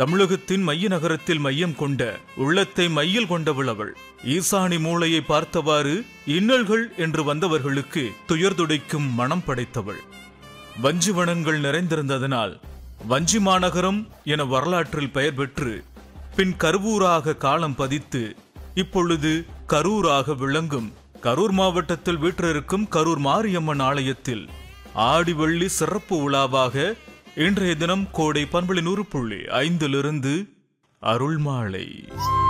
தமிழகத்தின் மைய நகரத்தில் மையம் கொண்ட உள்ளத்தை மையில் கொண்டவள் அவள் ஈசானி மூளையை பார்த்தவாறு இன்னல்கள் என்று வந்தவர்களுக்கு துயர்துடைக்கும் மனம் படைத்தவள் வஞ்சிவனங்கள் நிறைந்திருந்ததனால் வஞ்சி மாநகரம் என வரலாற்றில் பெயர் பெற்று பின் கருவூராக காலம் பதித்து இப்பொழுது கரூராக விளங்கும் கரூர் மாவட்டத்தில் வீற்றிருக்கும் கரூர் மாரியம்மன் ஆலயத்தில் ஆடி வெள்ளி சிறப்பு உலாவாக இன்றைய தினம் கோடை பண்புளி நூறு புள்ளி ஐந்திலிருந்து அருள்மாலை